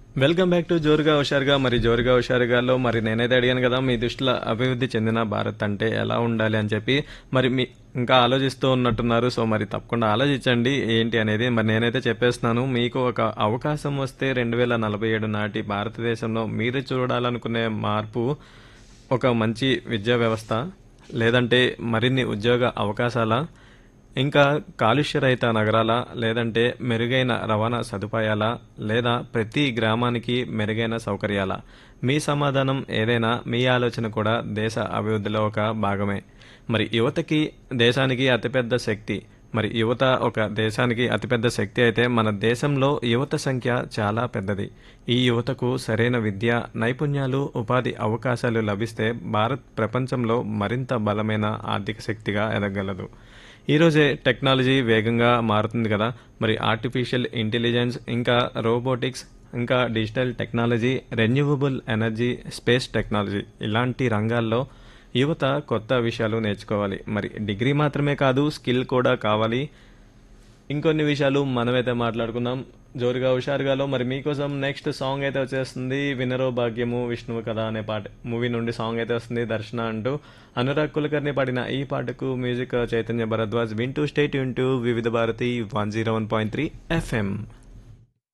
welcome back to జోరుగా హుషారుగా మరి జోరుగా హుషారుగాలో మరి నేనైతే అడిగాను కదా మీ దృష్టిలో అభివృద్ధి చెందిన భారత్ అంటే ఎలా ఉండాలి అని చెప్పి మరి మీ ఇంకా ఆలోచిస్తూ ఉన్నట్టున్నారు సో మరి తప్పకుండా ఆలోచించండి ఏంటి అనేది మరి నేనైతే చెప్పేస్తున్నాను మీకు ఒక అవకాశం వస్తే రెండు వేల నలభై ఏడు నాటి భారతదేశంలో మీరు చూడాలనుకునే మార్పు ఒక మంచి విద్యా వ్యవస్థ లేదంటే మరిన్ని ఉద్యోగ అవకాశాల ఇంకా కాలుష్య రహిత నగరాల లేదంటే మెరుగైన రవాణా సదుపాయాల లేదా ప్రతి గ్రామానికి మెరుగైన సౌకర్యాల మీ సమాధానం ఏదైనా మీ ఆలోచన కూడా దేశ అభివృద్ధిలో ఒక భాగమే మరి యువతకి దేశానికి అతిపెద్ద శక్తి మరి యువత ఒక దేశానికి అతిపెద్ద శక్తి అయితే మన దేశంలో యువత సంఖ్య చాలా పెద్దది ఈ యువతకు సరైన విద్య నైపుణ్యాలు ఉపాధి అవకాశాలు లభిస్తే భారత్ ప్రపంచంలో మరింత బలమైన ఆర్థిక శక్తిగా ఎదగలదు ఈరోజే టెక్నాలజీ వేగంగా మారుతుంది కదా మరి ఆర్టిఫిషియల్ ఇంటెలిజెన్స్ ఇంకా రోబోటిక్స్ ఇంకా digital technology renewable energy space technology ఇలాంటి రంగాల్లో యువత కొత్త విషయాలు నేర్చుకోవాలి మరి డిగ్రీ మాత్రమే కాదు స్కిల్ కూడా కావాలి ఇంకొన్ని విషయాలు మనమైతే మాట్లాడుకుందాం జోరుగా హుషారుగాలో మరి మీకోసం నెక్స్ట్ సాంగ్ అయితే వచ్చేస్తుంది వినరో భాగ్యము విష్ణువు కదా అనే పాట మూవీ నుండి సాంగ్ అయితే వస్తుంది దర్శన అంటూ అనురాగ్ కులకర్ని పాడిన ఈ పాటకు మ్యూజిక్ చైతన్య భరద్వాజ్ వింటూ స్టేట్ యూన్ to Vividh Bharati one zero one point three FM